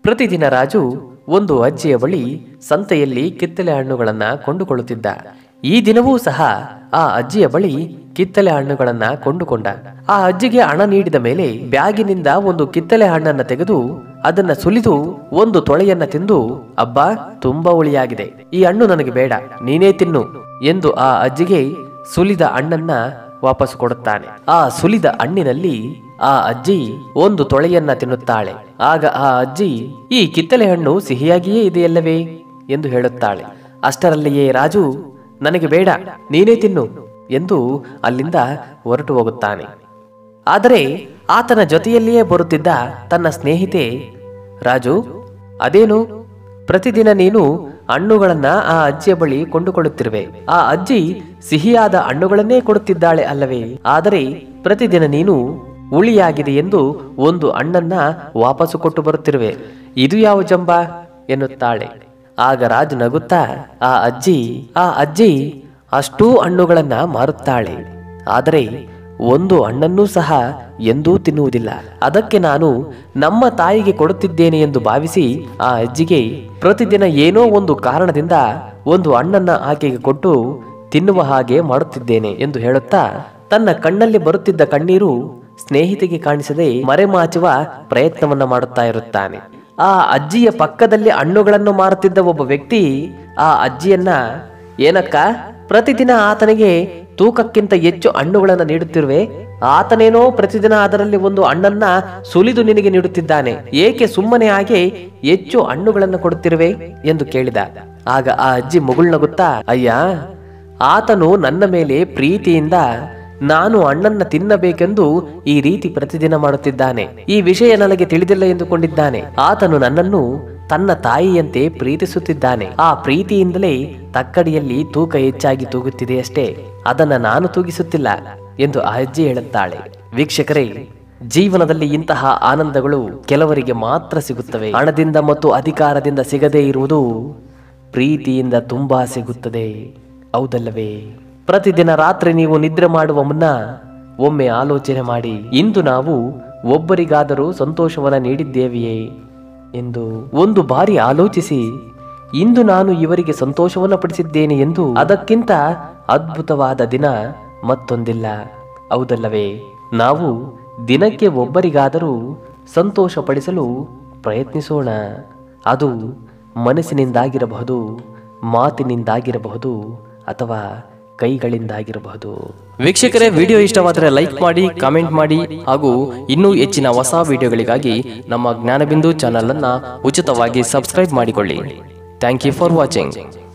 ಪ್ರತಿದಿನ ರಾಜು ಒಂದು ಅಜ್ಜಿಯ ಬಳಿ ಸಂತೆಯಲ್ಲಿ ಕಿತ್ತಲೆ ಹಣ್ಣುಗಳನ್ನ ಕೊಂಡುಕೊಳ್ಳುತ್ತಿದ್ದ ಈ ದಿನವೂ ಸಹ ಆ ಅಜ್ಜಿಯ ಬಳಿ ಕಿತ್ತಲೆ ಹಣ್ಣುಗಳನ್ನ ಕೊಂಡುಕೊಂಡ ಆ ಅಜ್ಜಿಗೆ ಹಣ ನೀಡಿದ ಮೇಲೆ ಬ್ಯಾಗಿನಿಂದ ಒಂದು ಕಿತ್ತಲೆ ಹಣ್ಣನ್ನ ತೆಗೆದು ಅದನ್ನ ಸುಲಿದು ಒಂದು ತೊಳೆಯನ್ನ ತಿಂದು ಅಬ್ಬಾ ತುಂಬಾ ಹುಳಿಯಾಗಿದೆ ಈ ಹಣ್ಣು ನನಗೆ ಬೇಡ ನೀನೇ ತಿನ್ನು ಎಂದು ಆ ಅಜ್ಜಿಗೆ ಸುಲಿದ ಹಣ್ಣನ್ನ ವಾಪಸ್ ಕೊಡುತ್ತಾನೆ ಆ ಸುಲಿದ ಹಣ್ಣಿನಲ್ಲಿ ಆ ಅಜ್ಜಿ ಒಂದು ತೊಳೆಯನ್ನ ತಿನ್ನುತ್ತಾಳೆ ಆಗ ಆ ಅಜ್ಜಿ ಈ ಕಿತ್ತಲೆ ಹಣ್ಣು ಸಿಹಿಯಾಗಿಯೇ ಇದೆಯಲ್ಲವೇ ಎಂದು ಹೇಳುತ್ತಾಳೆ ಅಷ್ಟರಲ್ಲಿಯೇ ರಾಜು ನನಗೆ ಬೇಡ ನೀನೇ ತಿನ್ನು ಎಂದು ಅಲ್ಲಿಂದ ಹೊರಟು ಹೋಗುತ್ತಾನೆ ಆದರೆ ಆತನ ಜೊತೆಯಲ್ಲಿಯೇ ಬರುತ್ತಿದ್ದ ತನ್ನ ಸ್ನೇಹಿತೆ ರಾಜು ಅದೇನು ಪ್ರತಿದಿನ ನೀನು ಹಣ್ಣುಗಳನ್ನ ಆ ಅಜ್ಜಿಯ ಬಳಿ ಕೊಂಡುಕೊಳ್ಳುತ್ತಿರುವೆ ಆ ಅಜ್ಜಿ ಸಿಹಿಯಾದ ಹಣ್ಣುಗಳನ್ನೇ ಕೊಡುತ್ತಿದ್ದಾಳೆ ಅಲ್ಲವೇ ಆದರೆ ಪ್ರತಿದಿನ ನೀನು ಹುಳಿಯಾಗಿದೆ ಎಂದು ಒಂದು ಹಣ್ಣನ್ನ ವಾಪಸ್ಸು ಕೊಟ್ಟು ಬರುತ್ತಿರುವೆ ಇದು ಯಾವ ಜಂಬ ಎನ್ನುತ್ತಾಳೆ ಆಗ ರಾಜು ನಗುತ್ತಾ ಆ ಅಜ್ಜಿ ಆ ಅಜ್ಜಿ ಅಷ್ಟೂ ಹಣ್ಣುಗಳನ್ನ ಮಾರುತ್ತಾಳೆ ಆದರೆ ಒಂದು ಹಣ್ಣನ್ನೂ ಸಹ ಎಂದೂ ತಿನ್ನುವುದಿಲ್ಲ ಅದಕ್ಕೆ ನಾನು ನಮ್ಮ ತಾಯಿಗೆ ಕೊಡುತ್ತಿದ್ದೇನೆ ಎಂದು ಭಾವಿಸಿ ಆ ಅಜ್ಜಿಗೆ ಪ್ರತಿದಿನ ಏನೋ ಒಂದು ಕಾರಣದಿಂದ ಒಂದು ಹಣ್ಣನ್ನ ಆಕೆಗೆ ಕೊಟ್ಟು ತಿನ್ನುವ ಹಾಗೆ ಮಾಡುತ್ತಿದ್ದೇನೆ ಎಂದು ಹೇಳುತ್ತಾ ತನ್ನ ಕಣ್ಣಲ್ಲಿ ಬರುತ್ತಿದ್ದ ಕಣ್ಣೀರು ಸ್ನೇಹಿತೆಗೆ ಕಾಣಿಸದೆ ಮರೆಮಾಚುವ ಪ್ರಯತ್ನವನ್ನ ಮಾಡುತ್ತಾ ಇರುತ್ತಾನೆ ಆ ಅಜ್ಜಿಯ ಪಕ್ಕದಲ್ಲಿ ಹಣ್ಣುಗಳನ್ನು ಮಾರುತ್ತಿದ್ದ ಒಬ್ಬ ವ್ಯಕ್ತಿ ಆ ಅಜ್ಜಿಯನ್ನ ಏನಕ್ಕ ಪ್ರತಿದಿನ ಆತನಿಗೆ ತೂಕಕ್ಕಿಂತ ಹೆಚ್ಚು ಹಣ್ಣುಗಳನ್ನು ನೀಡುತ್ತಿರುವೆ ಆತನೇನೋ ಪ್ರತಿದಿನ ಅದರಲ್ಲಿ ಒಂದು ಹಣ್ಣನ್ನ ಸುಲಿದು ನಿನಗೆ ನೀಡುತ್ತಿದ್ದಾನೆ ಏಕೆ ಸುಮ್ಮನೆ ಹಾಗೆ ಹೆಚ್ಚು ಹಣ್ಣುಗಳನ್ನು ಕೊಡುತ್ತಿರುವೆ ಎಂದು ಕೇಳಿದ ಆಗ ಆ ಅಜ್ಜಿ ಮುಗುಳ್ನಗುತ್ತಾ ಅಯ್ಯ ಆತನು ನನ್ನ ಮೇಲೆ ಪ್ರೀತಿಯಿಂದ ನಾನು ಹಣ್ಣನ್ನ ತಿನ್ನಬೇಕೆಂದು ಈ ರೀತಿ ಪ್ರತಿದಿನ ಮಾಡುತ್ತಿದ್ದಾನೆ ಈ ವಿಷಯ ನನಗೆ ತಿಳಿದಿಲ್ಲ ಎಂದುಕೊಂಡಿದ್ದಾನೆ ಆತನು ನನ್ನನ್ನು ತನ್ನ ತಾಯಿಯಂತೆ ಪ್ರೀತಿಸುತ್ತಿದ್ದಾನೆ ಆ ಪ್ರೀತಿಯಿಂದಲೇ ತಕ್ಕಡಿಯಲ್ಲಿ ತೂಕ ಹೆಚ್ಚಾಗಿ ತೂಗುತ್ತಿದೆ ಅಷ್ಟೇ ಅದನ್ನ ನಾನು ತೂಗಿಸುತ್ತಿಲ್ಲ ಎಂದು ಆ ಅಜ್ಜಿ ಹೇಳುತ್ತಾಳೆ ವೀಕ್ಷಕರೇ ಜೀವನದಲ್ಲಿ ಇಂತಹ ಆನಂದಗಳು ಕೆಲವರಿಗೆ ಮಾತ್ರ ಸಿಗುತ್ತವೆ ಹಣದಿಂದ ಮತ್ತು ಅಧಿಕಾರದಿಂದ ಸಿಗದೇ ಇರುವುದು ಪ್ರೀತಿಯಿಂದ ತುಂಬಾ ಸಿಗುತ್ತದೆ ಹೌದಲ್ಲವೇ ಪ್ರತಿದಿನ ರಾತ್ರಿ ನೀವು ನಿದ್ರೆ ಮಾಡುವ ಮುನ್ನ ಒಮ್ಮೆ ಆಲೋಚನೆ ಮಾಡಿ ಇಂದು ನಾವು ಒಬ್ಬರಿಗಾದರೂ ಸಂತೋಷವನ್ನ ನೀಡಿದ್ದೇವೆಯೇ ಎಂದು ಒಂದು ಬಾರಿ ಆಲೋಚಿಸಿ ಇಂದು ನಾನು ಇವರಿಗೆ ಸಂತೋಷವನ್ನ ಪಡಿಸಿದ್ದೇನೆ ಎಂದು ಅದಕ್ಕಿಂತ ಅದ್ಭುತವಾದ ದಿನ ಮತ್ತೊಂದಿಲ್ಲ ಹೌದಲ್ಲವೇ ನಾವು ದಿನಕ್ಕೆ ಒಬ್ಬರಿಗಾದರೂ ಸಂತೋಷ ಪಡಿಸಲು ಪ್ರಯತ್ನಿಸೋಣ ಅದು ಮನಸ್ಸಿನಿಂದಾಗಿರಬಹುದು ಮಾತಿನಿಂದಾಗಿರಬಹುದು ಅಥವಾ ಕೈಗಳಿಂದಾಗಿರಬಹುದು ವೀಕ್ಷಕರೇ ವಿಡಿಯೋ ಇಷ್ಟವಾದರೆ ಲೈಕ್ ಮಾಡಿ ಕಾಮೆಂಟ್ ಮಾಡಿ ಹಾಗೂ ಇನ್ನೂ ಹೆಚ್ಚಿನ ಹೊಸ ವಿಡಿಯೋಗಳಿಗಾಗಿ ನಮ್ಮ ಜ್ಞಾನಬಿಂದು ಚಾನಲ್ ಅನ್ನ ಉಚಿತವಾಗಿ ಸಬ್ಸ್ಕ್ರೈಬ್ ಮಾಡಿಕೊಳ್ಳಿ ಥ್ಯಾಂಕ್ ಯು ಫಾರ್ ವಾಚಿಂಗ್